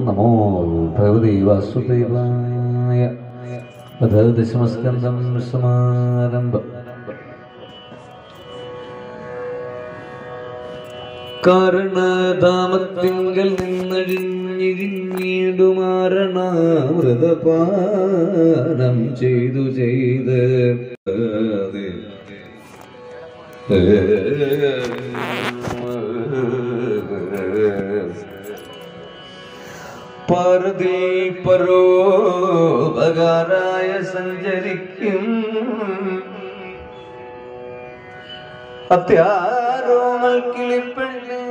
നമോ ഭഗവതി വാസുദേവായ അധ ദശമസ്കന്ധം സമാരംഭ കാരണധാമത്തിങ്കൽ നിന്നഴിഞ്ഞിഴിഞ്ഞിടുമാരണമൃതപാനം ചെയ്തു ചെയ്ത് പരതി പരോപകാരായ സഞ്ചരിക്കും അത്യാരോമൽ കിളിപ്പെണ്ണ്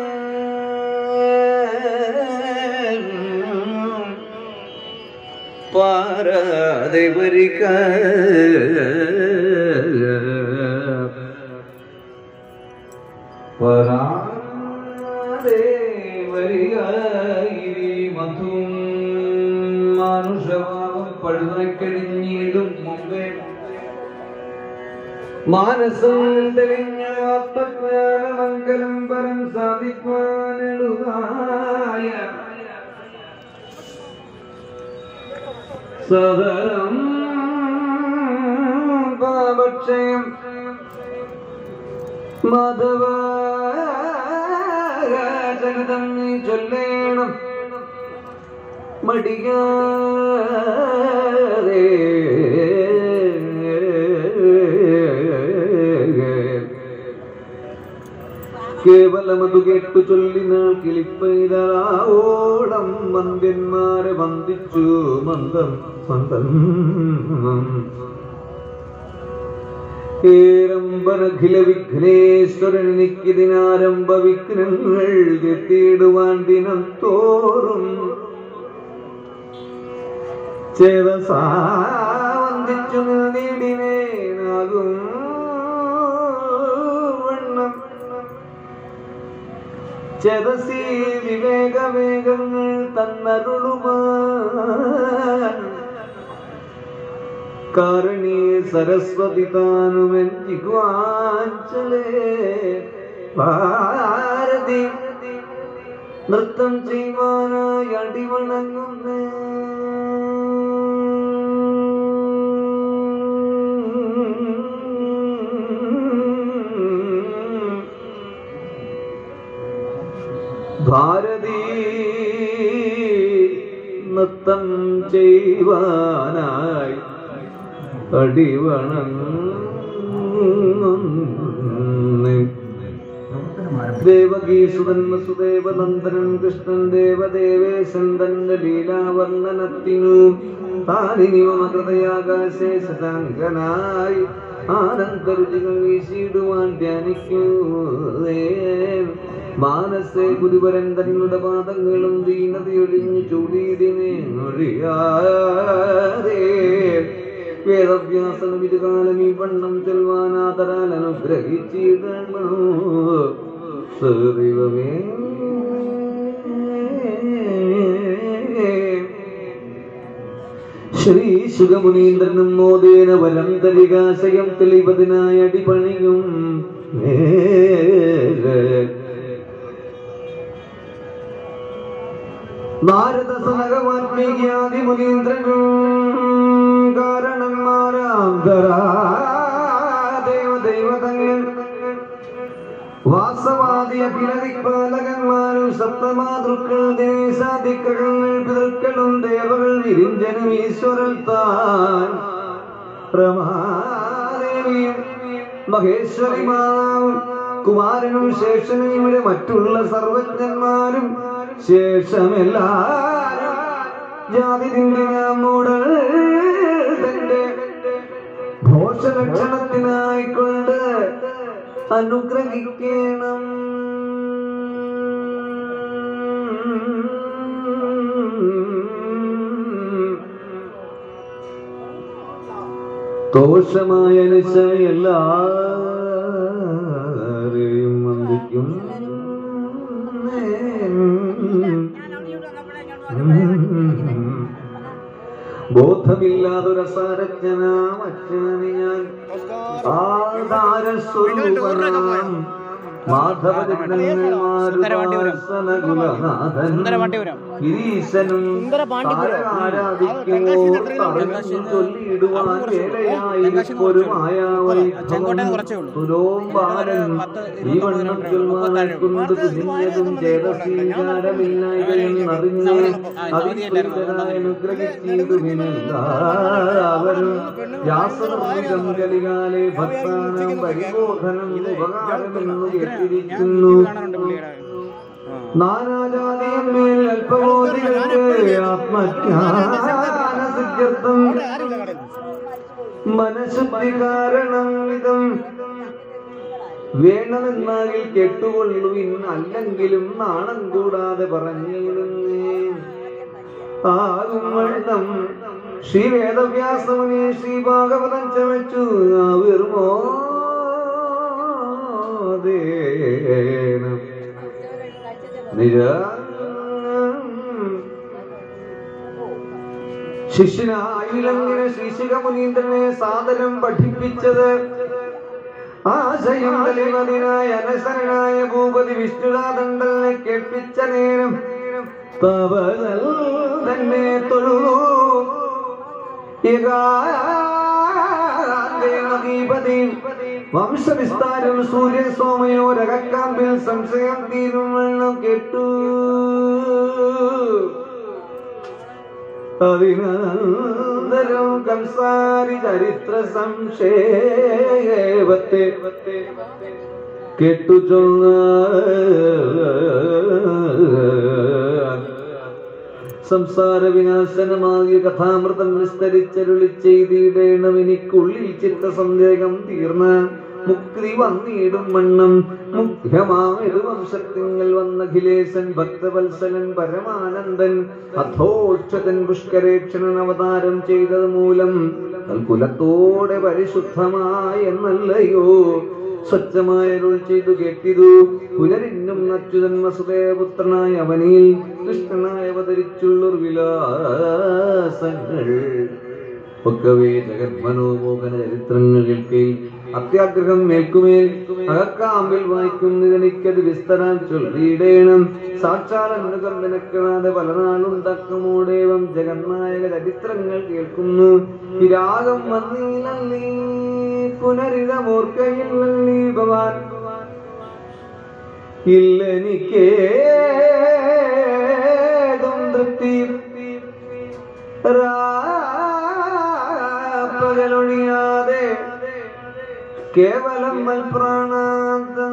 പാരാതെ വരിക പരാതെ വരിക ഇനി മധും മാനുഷഭാവം പഴുതാക്കഴിഞ്ഞിടും മുമ്പേ മാനസം തെളിഞ്ഞ ആത്മജ്ഞാനമംഗലം പരം സാധിപ്പാനെഴുതായ സദരം പാപക്ഷയം മാധവ ജഗതം നീ ചൊല്ലേണം മടിയാതെ കേവലമതു കേട്ടു ചൊല്ലിനാൾ കിളിപ്പൈതോടം മന്ദ്യന്മാരെ വന്ദിച്ചു മന്ദം മന്ദം ഏരമ്പനഖില വിഘ്നേശ്വരനിക്കിതിനാരംഭ വിഘ്നങ്ങൾ എത്തിയിടുവാൻ ദിനം തോറും ചേതസാ വന്ദിച്ചു നേടിനേനാകും വണ്ണം ചെതസി വിവേകവേഗങ്ങൾ തന്നരുളുമാൻ കാരണീ സരസ്വതി താനുമൻ ജിഗ്വാഞ്ചലേ ഭാരതി നൃത്തം ചെയ്യുവാനായി അടിവണങ്ങുന്നേ ഭാരതി നൃത്തം ചെയ്യുവാനായി അടിവണങ്ങുന്നേ ദേവകീസുതൻ വസുദേവനന്ദനൻ കൃഷ്ണൻ ദേവദേവേശൻ തന്റെ ലീലാവർണ്ണനത്തിനു താനിനിവമകൃതയാകാശേ ശതാങ്കനായി ആനന്ദരുചികൾ വീശിയിടുവാൻ ധ്യാനിക്കൂ മാനസേ ഗുരുവരൻ തങ്ങളുടെ പാദങ്ങളും ദീനതയൊഴിഞ്ഞു ചൂടിയിടിനെ ഒഴിയാതെ വേദവ്യാസനം ഇതുകാലം ഈ വണ്ണം ചെൽവാനാതരാൽ അനുഗ്രഹിച്ചിടണോ സദൈവമേ ശ്രീ സുഖമുനീന്ദ്രനും മോദേന വലം തരികാശയം തെളിവതിനായി അടിപണിയും നാരദ സനകവാത്മീയാദി മുനീന്ദ്രനും കാരണന്മാരാം ദേവ ദൈവതങ്ങൾ വാസവാദി അഖിലദിക്പാലകന്മാരും സപ്തമാതൃക്കൾ ദേശാദിക്കകങ്ങൾ പിതൃക്കളും ദേവകൾ വിരിഞ്ചനും ഈശ്വരൻ താൻ പ്രമാദേവിയും മഹേശ്വരിമാവും കുമാരനും ശേഷനും ഇവിടെ മറ്റുള്ള സർവജ്ഞന്മാരും ശേഷമെല്ലാരും ജാതി മൂടൽ തന്റെ ഭോഷലക്ഷണത്തിനായിക്കൊണ്ട് അനുഗ്രഹിക്കണം ദോഷമായ നിശ എല്ലാരെയും വന്ദിക്കും ബോധമില്ലാതൊരസാരജ്ഞനാം അജ്ഞാനി ഞാൻ ആധാരസ്വരൂപനാം സുന്ദരപാണ്ഡ്യപുരം. ഗിരീശനും സുന്ദര പാണ്ഡ്യപുരം. ആരാധിക്കുമോ ചൊല്ലിയിടുവാൻ വേലയായി ഒരു ചെങ്കോട്ടയിൽ കുറച്ചേ ഉള്ളൂ. തുലോംബാലൻ പത്ത് ഈ വണ്ണത്തിൽ മാനക്കുന്നത് തിരിഞ്ഞതും ചേതസ്വീകാരമില്ലായ്കയെന്നറിഞ്ഞ് അതിസുന്ദരായ അനുഗ്രഹിച്ചിടുവിനെല്ലാവരും വ്യാസനിർമ്മിതം കലികാലെ ഭക്താനം പരിബോധനം ഉപകാരമെന്നു കേട്ടിരിക്കുന്നു കാണാറുണ്ട് പുള്ളിയുടെ ആ. നാനാജാതിയന്മേൽ അല്പബോധികൾക്ക് ആത്മജ്ഞാന സിദ്ധ്യർത്ഥം മനഃശുദ്ധി കാരണം വിധം വേണമെന്നാകിൽ കെട്ടുകൊള്ളുവിൻ അല്ലെങ്കിലും നാണം കൂടാതെ പറഞ്ഞിടുന്നേ ആകും വണ്ണം ശ്രീ വേദവ്യാസമുനി ശ്രീ ഭാഗവതം ചമച്ചു ആവിർമോ ശിഷ്യനായിലങ്ങനെ ശ്രീശിഖമുനീന്ദ്രനെ സാദരം പഠിപ്പിച്ചത് ആശയം തെളിവതിനായ അനസരനായ ഭൂപതി വിഷ്ണുരാദണ്ഡലിനെ കേൾപ്പിച്ച നേരം തവതൽ തന്നെ തൊഴുതു ഏകാധിപതി വംശവിസ്താരം സൂര്യൻ സോമയോരകക്കാമ്പിൽ സംശയം തീരും വണ്ണം കേട്ടു അതിനന്തരം കംസാരി ചരിത്ര സംക്ഷേപത്തെ കേട്ടു ചൊന്ന സംസാര വിനാശനമാകിയ കഥാമൃതം വിസ്തരിച്ചരുളി ചെയ്തിടേണം എനിക്കുള്ളിൽ ചിത്തസന്ദേഹം തീർന്ന മുക്തി വന്നിടും വണ്ണം മുഖ്യമായത് വംശത്തിങ്ങൾ വന്ന അഖിലേശൻ ഭക്തവത്സലൻ പരമാനന്ദൻ അധോക്ഷതൻ പുഷ്കരേക്ഷണൻ അവതാരം ചെയ്തത് മൂലം കുലത്തോടെ പരിശുദ്ധമായെന്നല്ലയോ സ്വച്ഛമായ അരുൾ ചെയ്തു കേട്ടിതു പുനരിന്നും അച്യുതൻ വസുദേവപുത്രനായ അവനിൽ കൃഷ്ണനായ അവതരിച്ചുള്ളൊരു വിലാസങ്ങൾ ഒക്കവേ ജഗത് മനോമോഹന ചരിത്രങ്ങൾ കേൾക്കയിൽ അത്യാഗ്രഹം മേൽക്കുമേൽ അകക്കാമ്പിൽ വായിക്കുന്നതിനെനിക്കത് വിസ്തരാൻ ചൊല്ലിയിടേണം സാക്ഷാൽ അനുകമ്പനക്കാതെ പല നാളുണ്ടക്കമോടേവം ജഗന്നായക ചരിത്രങ്ങൾ കേൾക്കുന്നു വിരാഗം വന്നീലല്ലീ പുനരിതമോർക്കയില്ലല്ലീ ഭവാൻ ഇല്ലെനിക്കേതും തൃപ്തി പകലൊഴിയാതെ കേവലം മൽപ്രാണാന്തം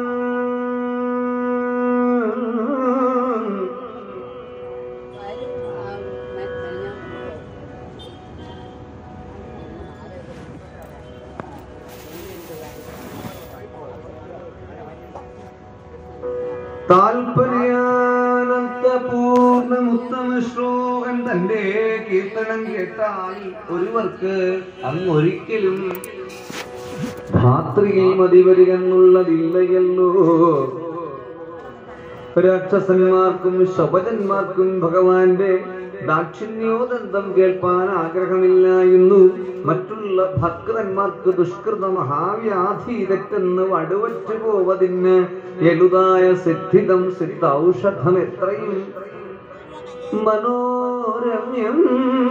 താൽപര്യാനന്ദപൂർണമുത്തമ ശ്ലോകൻ തന്റെ കീർത്തനം കേട്ടാൽ ഒരുവർക്ക് അങ്ങൊരിക്കലും ധാത്രിയിൽ മതി വരികെന്നുള്ളതില്ലയല്ലോ രാക്ഷസന്മാർക്കും ശപജന്മാർക്കും ഭഗവാന്റെ ദാക്ഷിണ്യോദന്തം കേൾപ്പാൻ ആഗ്രഹമില്ല എന്നു മറ്റുള്ള ഭക്തന്മാർക്ക് ദുഷ്കൃത മഹാവ്യാധി തെറ്റെന്ന് വടുവറ്റു പോവതിന് എളുതായ സിദ്ധിതം സിദ്ധൌഷധം എത്രയും മനോരമ്യം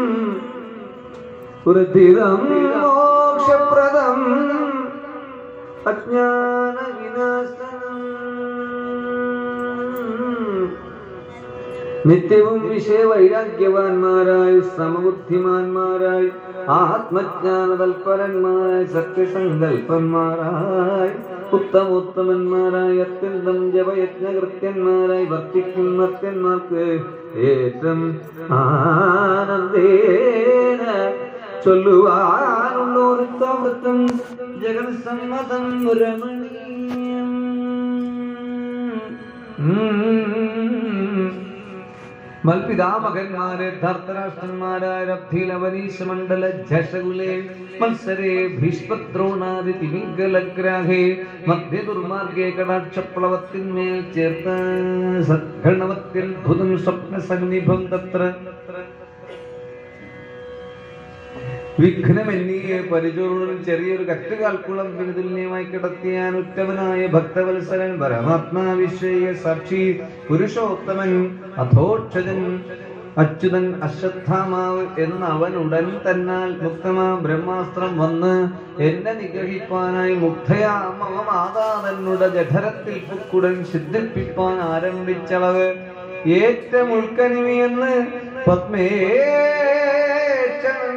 വൃദ്ധിതം മോക്ഷപ്രദം അജ്ഞാന നിത്യവും വിഷയ വൈരാഗ്യവാന്മാരായി സമബുദ്ധിമാന്മാരായി ആത്മജ്ഞാന തൽപരന്മാരായി സത്യസങ്കല്പന്മാരായി ഉത്തമോത്തമന്മാരായി അത്യന്തം ജപയജ്ഞകൃത്യന്മാരായി വർത്തിക്കും മത്യന്മാർക്ക് ഏറ്റവും ആനന്ദേന ചൊല്ലുവാനുള്ള വൃത്തവൃത്തം ജഗത്സമ്മതം രമണീയം മൽപിതാമകന്മാരെ ധർത്തരാഷ്ട്രന്മാരായ രബ്ധിലവനീശ മണ്ഡല ജശകുലേ മത്സരേ ഭീഷ്മദ്രോണാദി തിമിംഗലഗ്രാഹേ മധ്യ ദുർമാർഗേ കടാക്ഷപ്ലവത്തിന്മേൽ ചേർത്ത സദ്ഗണവത്യത്ഭുതം സ്വപ്ന സന്നിഭം തത്ര വിഘ്നമെന്നിയെ പരിചൂർണൻ ചെറിയൊരു കറ്റുകാൽക്കുളം തുല്യമായി കിടത്തിയാൻ ഉറ്റവനായ ഭക്തവത്സരൻ പരമാത്മാവിഷയ സാക്ഷി പുരുഷോത്തമൻ അധോക്ഷജൻ അച്യുതൻ അശ്വത്ഥാമാവ് എന്ന അവൻ ഉടൻ തന്നാൽ മുക്തമാ ബ്രഹ്മാസ്ത്രം വന്ന് എന്നെ നിഗ്രഹിപ്പാനായി മുക്തയാ മമ മാതാതന്നുടെ ജഠരത്തിൽ പുക്കുടൻ സിദ്ധിപ്പിപ്പാൻ ആരംഭിച്ചളവ് ഏറ്റവും ഉൾക്കനിമിയെന്ന് പത്മേശൻ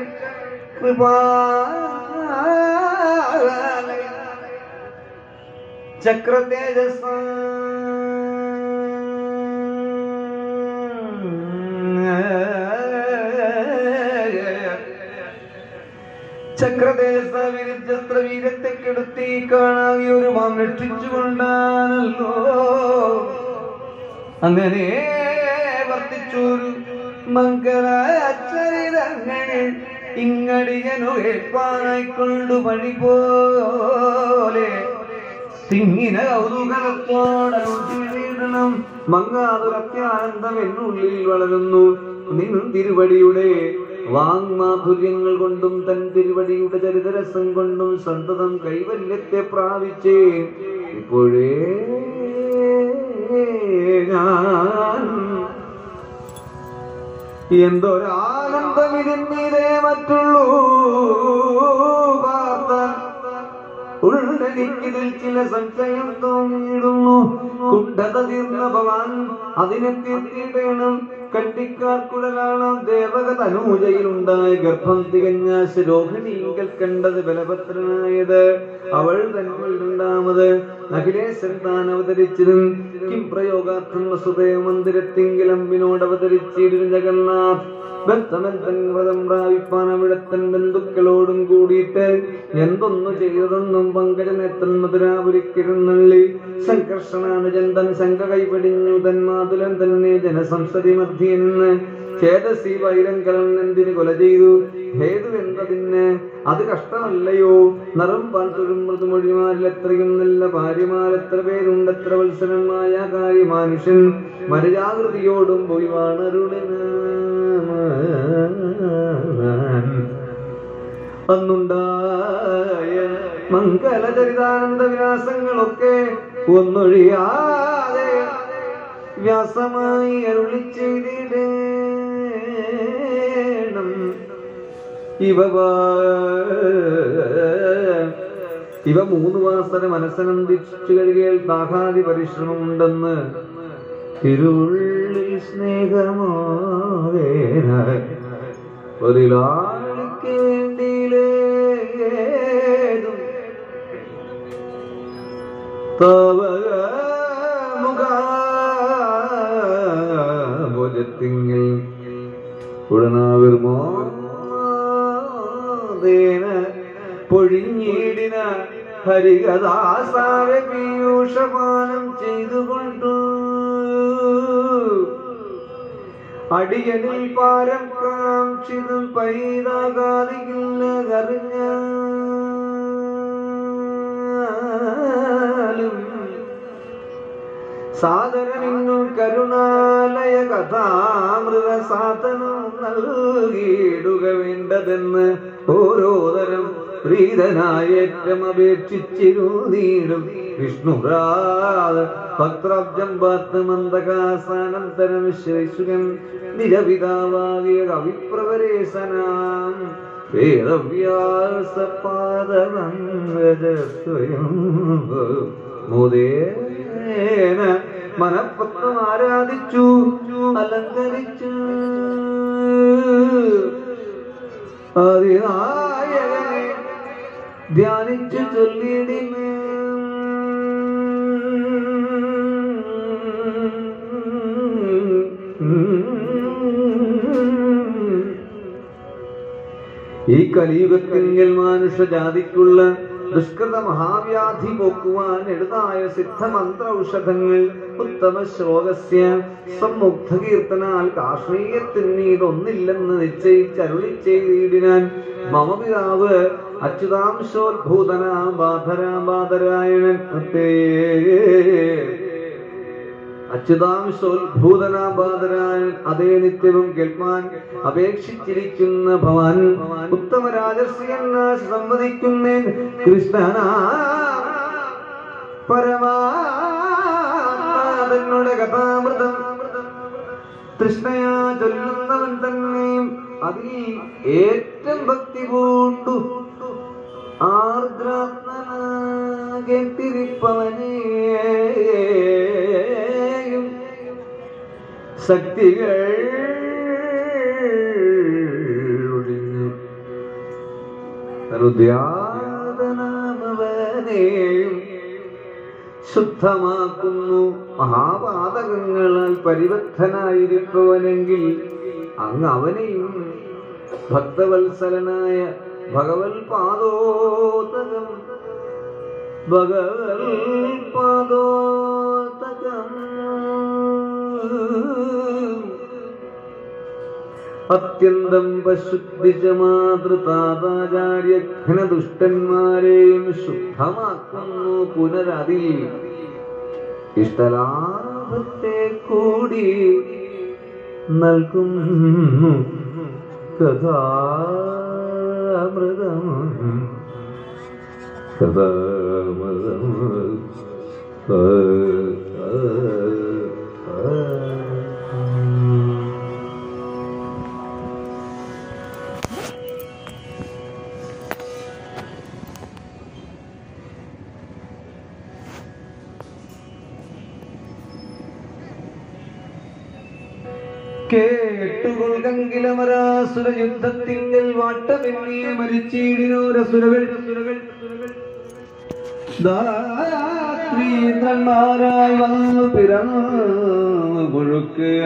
കൃപാലയ ചക്രതേജസ് ചക്രദേശ വിരുദ്ധസ്ത്ര വീരത്തെ കെടുത്തി കാണാകെ ഒരു മാം രക്ഷിച്ചുകൊണ്ടാണല്ലോ അങ്ങനെ വർത്തിച്ചൊരു മംഗളാചരിതങ്ങൾ ഇങ്ങടിയനു കേൾപ്പാനായി കൊണ്ടു പണി പോലെ തിങ്ങിന കൗതുകത്തോടണം മങ്ങാതുരത്യാനന്ദം എന്നുള്ളിൽ വളരുന്നു നിന്നും തിരുവടിയുടെ വാങ്മാധുര്യങ്ങൾ കൊണ്ടും തൻ തിരുവടിയുടെ ചരിതരസം കൊണ്ടും സന്തതം കൈവല്യത്തെ പ്രാപിച്ചേ ഇപ്പോഴേ ഞാൻ എന്തൊരാനന്ദം ഇതിന്മീതേ മറ്റുള്ളൂ പാർത്താൻ ഉള്ളെനിക്കിതിൽ ചില സംശയം തോന്നിയിടുന്നു കുണ്ഠത തീർന്ന ഭവാൻ അതിനെ തീർത്തിയിടണം കട്ടിക്കാർക്കുടലാണ് ദേവക തനൂജയിലുണ്ടായ ഗർഭം തികഞ്ഞ ശരോഹിണിയിൽ കണ്ടത് ബലഭദ്രനായത് അവൾ തന്നെ രണ്ടാമത് അഖിലേശ്വരൻ താൻ അവതരിച്ചതും കിം പ്രയോഗാർത്ഥം വസുദേവ മന്ദിരത്തിങ്കിലമ്പിനോട് അവതരിച്ചിരുന്നു ജഗന്നാഥ് ബന്ധമന്തൻ വ്രതം പ്രാപിപ്പാൻ അവിടത്തൻ ബന്ധുക്കളോടും കൂടിയിട്ട് എന്തൊന്നു ചെയ്തതെന്നും പങ്കജനെത്തൻ മധുരാപുരിക്കിരുന്നള്ളി സംഘർഷണാനുജൻ തൻ ശങ്ക കൈപിടിഞ്ഞു തൻ മാതുലൻ തന്നെ ജനസംസതി മധ്യേ നിന്ന് ചേതസി വൈരം കലർന്നെന്തിന് കൊല ചെയ്തു ഹേതു എന്നതിന് അത് കഷ്ടമല്ലയോ നറും പാട്ടും മൃദുമൊഴിമാരിൽ എത്രയും നല്ല ഭാര്യമാർ എത്ര പേരുണ്ട് എത്ര വത്സരമായ കാര്യമാനുഷ്യൻ മരജാകൃതിയോടും പോയി വാണരുളിന അന്നുണ്ടായ മംഗളചരിതാനന്ദ വിലാസങ്ങളൊക്കെ ഒന്നൊഴിയാതെ വ്യാസമായി അരുളി ചെയ്തിടേണം ഇവ വാ- ഇവ മൂന്ന് വാസന മനസ്സനന്ദിച്ചു കഴിയൽ താഹാദി പരിശ്രമമുണ്ടെന്ന് തിരുവുള്ളിൽ സ്നേഹമോവേന ഒരിലാളിക്കേണ്ടിലേതും തവ മുഖാഭുജത്തിങ്കിൽ ഉടനാവിർമോദേന പൊഴിഞ്ഞിടിന ഹരികദാസാര പീയൂഷപാനം ചെയ്തുകൊണ്ടു അടിയനിൽ പാരം കാക്ഷിതും പൈതാകാതികില്ലതറിഞ്ഞാലും സാദരനിന്നു കരുണാലയ കഥാമൃത സാധനം നൽകിയിടുക വേണ്ടതെന്ന് ഓരോതരം പ്രീതനായേറ്റം അപേക്ഷിച്ചിരുന്നീടും വിഷ്ണുരാത ഭക്തബ്ജം പാത്ത് മന്ദകാസാനന്തരം ശ്രീസുഖൻ നിജപിതാവാകിയ കവിപ്രവരേശനാം വേദവ്യാസപാദവംഗജസ്വയം മുദേന മനപ്പത്വം ആരാധിച്ചു അലങ്കരിച്ചു അതിനായകനെ ധ്യാനിച്ചു ചൊല്ലിടിമേ ഈ കലിയുഗത്തിങ്കൽ മാനുഷജാതിക്കുള്ള ദുഷ്കൃത മഹാവ്യാധി പോക്കുവാൻ എഴുതായ സിദ്ധമന്ത്ര ഔഷധങ്ങൾ ഉത്തമ ശ്ലോകസ്യ സമ്മുഗ്ധ കീർത്തനാൽ കാശ്മീരത്തിനീതൊന്നില്ലെന്ന് നിശ്ചയിച്ചരുളി ചെയ്തിടിനാൻ മമ പിതാവ് അച്യുതാംശോദ്ഭൂതനാ ബാധരാ ബാധരായണൻ അച്യുതാംശോത്ഭൂതനാബാധരാൻ അതേ നിത്യവും കേൾപ്പാൻ അപേക്ഷിച്ചിരിക്കുന്ന ഭവാൻ ഉത്തമ രാജസ്യന്ന സമ്മതിക്കുന്നേൻ കൃഷ്ണനാ പരമാത്മാതന്നുടെ കഥാമൃതം തൃഷ്ണയാ ചൊല്ലുന്നവൻ തന്നെയും അതിൽ ഏറ്റവും ഭക്തി പൂണ്ടു ആർദ്രാത്മനാകേട്ടിരിപ്പവനെയും ശക്തികൾ ഒഴിഞ്ഞു ഹൃദയാതനാമവനെയും ശുദ്ധമാക്കുന്നു മഹാപാതകങ്ങളാൽ പരിബദ്ധനായിരിപ്പവനെങ്കിൽ അങ്ങ് അവനെയും ഭക്തവത്സലനായ ഭഗവൽ പാദോതകം ഭഗവൽ പാദോതകം അത്യന്തം പശുദ്ധിച്ച മാതൃതാതാചാര്യഘ്നദുഷ്ടന്മാരെയും ശുദ്ധമാക്കുന്നു പുനരതിൽ ഇഷ്ടലാഭത്തെ കൂടി നൽകുന്നു കഥാമൃതം കഥാമൃതം ആ, ആ, ആ. കേട്ടുകൊൾകങ്കിലമരാസുര യുദ്ധത്തിങ്കൽ വാട്ടമെന്നിയ മരിച്ചീടിനോരസുരകൾ ധാത്രീന്ദ്രന്മാരായി വന്നു പിറന്നു കൊഴുക്കുക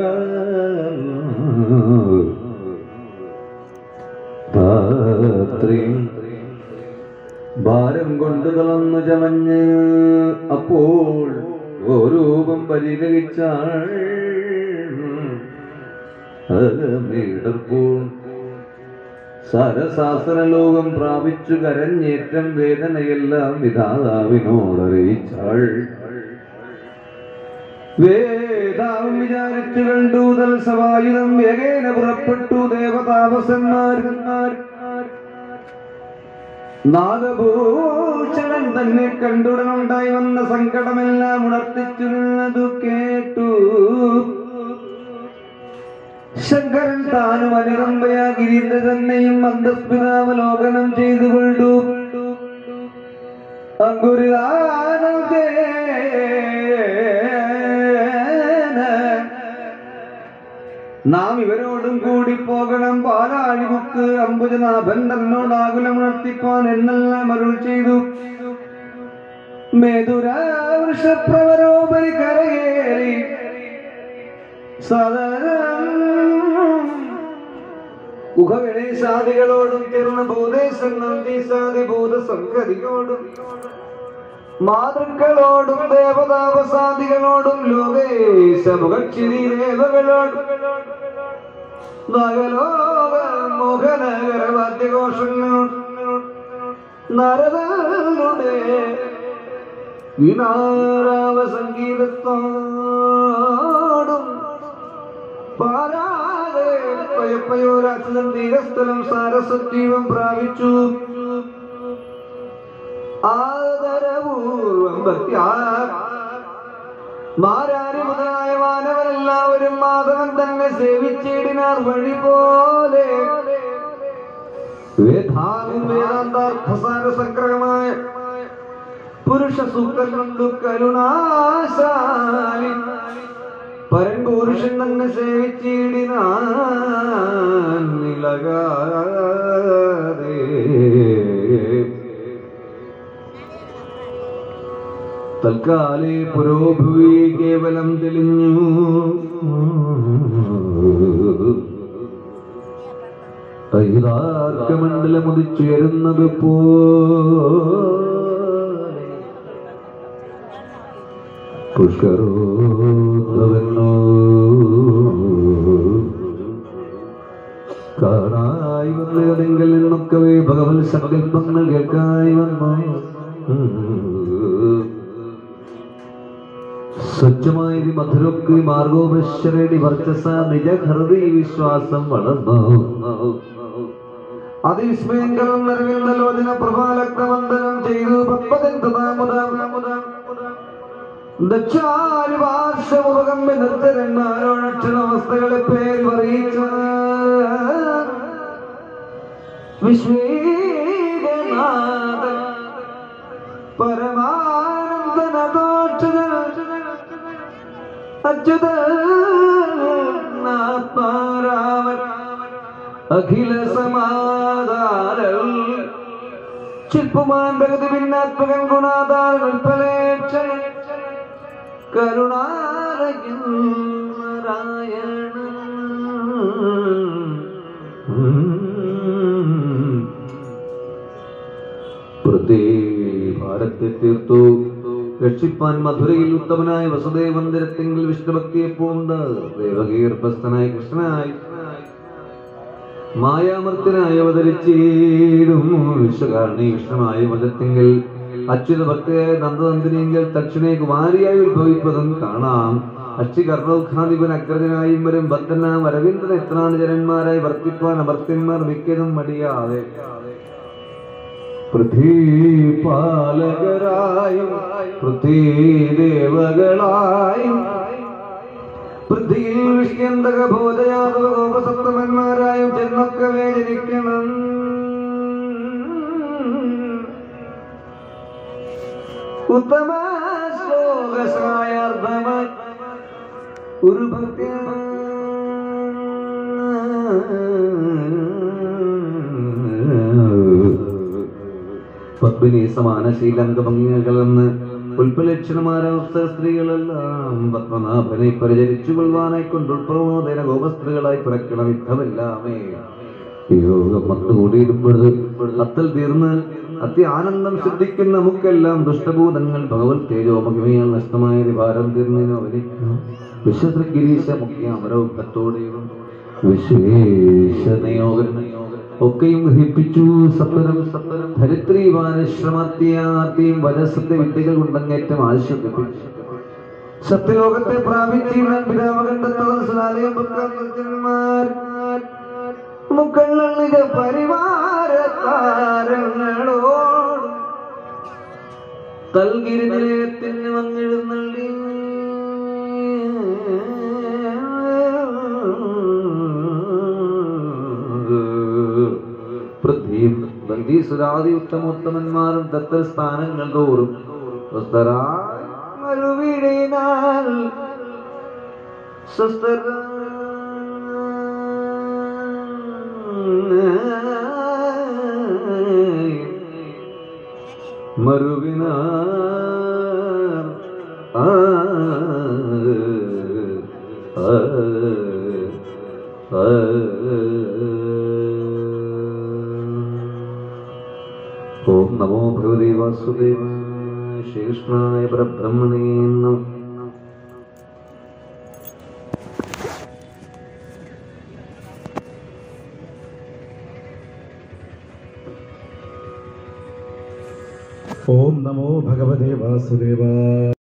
ഭാരം കൊണ്ട് തളർന്നു ചമഞ്ഞ് അപ്പോൾ ഓരൂപം പരിഗ്രഹിച്ചാൾ അകമീടർപ്പോൾ സരശാസ്ത്രലോകം പ്രാപിച്ചു കരഞ്ഞേറ്റം വേദനയെല്ലാം വിധാതാവിനോടറിയിച്ചാൾ വേദാവും വിചാരിച്ചു കണ്ടു തൽസവായുധം വേഗേന പുറപ്പെട്ടു ദേവതാപസന്മാർ നാഗഭൂഷണൻ തന്നെ കണ്ടുടനുണ്ടായി വന്ന സങ്കടമെല്ലാം ഉണർത്തിച്ചു നിന്നതു കേട്ടു ശങ്കരൻ താനും അനുകമ്പയ ഗിരീന്ദ്ര തന്നെയും മന്ദസ്മിതാവലോകനം ചെയ്തു കൊണ്ടു അങ്കുരിതാനന്ദേന നാം ഇവരോടും കൂടി പോകണം പാലാഴിമുക്ക് അംബുജനാഭൻ തന്നോട് ആകുലമുണർത്തിപ്പാൻ എന്നെല്ലാം അരുൾ ചെയ്തു മേതുരാവൃഷപ്രവരോപരി കരയേറി സദരം ഗുഹഗണേശാദികളോടും ചേർന്ന ഭൂതേശൻ നന്ദീസാദി ഭൂതസംഗതികളോടും മാതൃക്കളോടും ദേവതാപസാദികളോടും ലോകേശ മുഖക്ഷിതി ദേവകളോടും നഗലോക മോഹനഗര വാദ്യഘോഷങ്ങളോടും നരതരുടെ വിനാരാവ സംഗീതത്തോടും പാരാതെ പയപ്പയോരാച്ഛൻ തീരസ്ഥലം സാരസജീവം പ്രാപിച്ചു ആദരപൂർവം ഭക്ത്യാ മാരാരി മുതലായ മാനവരെല്ലാവരും മാധവൻ തന്നെ സേവിച്ചിടിനാർ വഴി പോലെ വേദാവും വേദാന്താർത്ഥസാര സംഗ്രഹമായ പുരുഷ സൂക്തം കൊണ്ടു കരുണാശാലി പരൻ പുരുഷൻ തന്നെ സേവിച്ചിടിനാൻ നിലകാതെ തൽക്കാലേ പുരോഭുവി കേവലം തെളിഞ്ഞു തൈതാർക്കമണ്ഡലമുദിച്ചുയരുന്നത് പോലെ പുഷ്കരോധവനോ കാണായി വന്നതെങ്കിൽ നിന്നൊക്കവേ ഭഗവത് സങ്കല്പങ്ങൾ കേൾക്കായി വന്നു സ്വച്ഛമായത് മധുരൊക്കെ മാർഗോപശ്വരടി വർച്ചസ നിജ ഹൃദയ വിശ്വാസം വളർന്നു അതിവിസ്മയങ്കരം നിറവിൽ പ്രഭാലക്തവന്ദനം ചെയ്തു ദക്ഷാരിവാർഷമുഖം നിർത്തരന്മാരോടക്ഷരവസ്ഥകളെ പേര് പറയിച്ച വിശ്വേനാഥൻ പരമാനന്ദനദോക്ഷത അച്യുത ആത്മാരാമൻ അഖില സമാധാരം ശില്പമാൻ പ്രഗതി ഭിന്നാത്മകൻ ഗുണാധാര ഉൽപ്പലേക്ഷ കരുണാരയൻ നാരായണ പ്രതേ ഭാരത്തെ തീർത്തു രക്ഷിപ്പാൻ മധുരയിൽ ഉത്തമനായ വസുദേവ മന്ദിരത്തെങ്കിൽ വിഷ്ണുഭക്തിയെ പൂണ്ട് ദേവകീർഭസ്ഥനായ കൃഷ്ണനായി മായാമർത്തനായി അവതരിച്ചേരും വിശ്വകാരണി കൃഷ്ണനായ മതത്തിങ്കിൽ അച്യുത ഭക്തയായ നന്ദനന്ദിനെങ്കിൽ തക്ഷണേ കുമാരിയായി ഉത്ഭവിപ്പതും കാണാം അക്ഷികർണൗഖാധിപൻ അഗ്രജനായും വരും ഭക്തനാം അരവിന്ദൻ എത്രാനുചരന്മാരായി വർത്തിപ്പാൻ അമർത്യന്മാർ മിക്കതും മടിയാതെ പൃഥ്വിപാലകരായും പൃഥ്വിദേവകളായും പൃഥ്വിയിൽ വിഷ്യന്തക ഭോജയാദവ ഗോപസപ്തമന്മാരായും ജന്മക്കവേ ജനിക്കണം ഉത്തമ ശ്ലോകസായാർദ്ധമായി ഒരു ഭക്തി പത്മിനി സമാന ശീലംഗഭംഗികളെന്ന് ഉൽപ്പലക്ഷണമാര സ്ത്രീകളെല്ലാം പത്മനാഭനെ പരിചരിച്ചു കൊള്ളുവാനായി കൊണ്ടുൾപ്രമോദന ഗോപസ്ത്രീകളായി പിറക്കണം യുദ്ധമെല്ലാമേ യോഗം മത്തുകൂടിയിരുപ്പത് അത്തൽ തീർന്ന് അതി ആനന്ദം ശ്രദ്ധിക്കുന്ന നമുക്കെല്ലാം ദുഷ്ടഭൂതങ്ങൾ ഭഗവത് തേജോ മഹിമയാൽ നഷ്ടമായ ഭാരം തീർന്നതിനോ അവനിക്കും വിശ്വത്ര ഗിരീശ മുഖ്യ അമരൗഖത്തോടെയും വിശേഷനയോഗ ഒക്കെയും ഗ്രഹിപ്പിച്ചു സത്വരം സത്വരം ധരിത്രി വാനശ്രമത്യാത്തെയും വനസത്യ വിദ്യകൾ കൊണ്ടങ്ങേറ്റം ആശ്വസിപ്പിച്ചു സത്യലോകത്തെ പ്രാപിച്ചിരുന്ന പിതാമകണ്ഠത്തോട് ഭക്തന്മാർ മുക്കള്ളിക പരിവാര താരങ്ങളോട് തൽഗിരി നിലയത്തിന് വന്നെഴുന്നള്ളി പൃഥ്വിയും ബന്ധീസുരാദി ഉത്തമോത്തമന്മാരും തത്തൽ സ്ഥാനങ്ങൾ തോറും സ്വസ്ഥരായി മറുവിടിനാൽ മറുവിന ആ ആ ആ ഓം നമോ ഭഗവതി വാസുദേവ ശ്രീകൃഷ്ണായ പരബ്രഹ്മണേ നമഃ ഓം നമോ ഭഗവതേ വാസുദേവ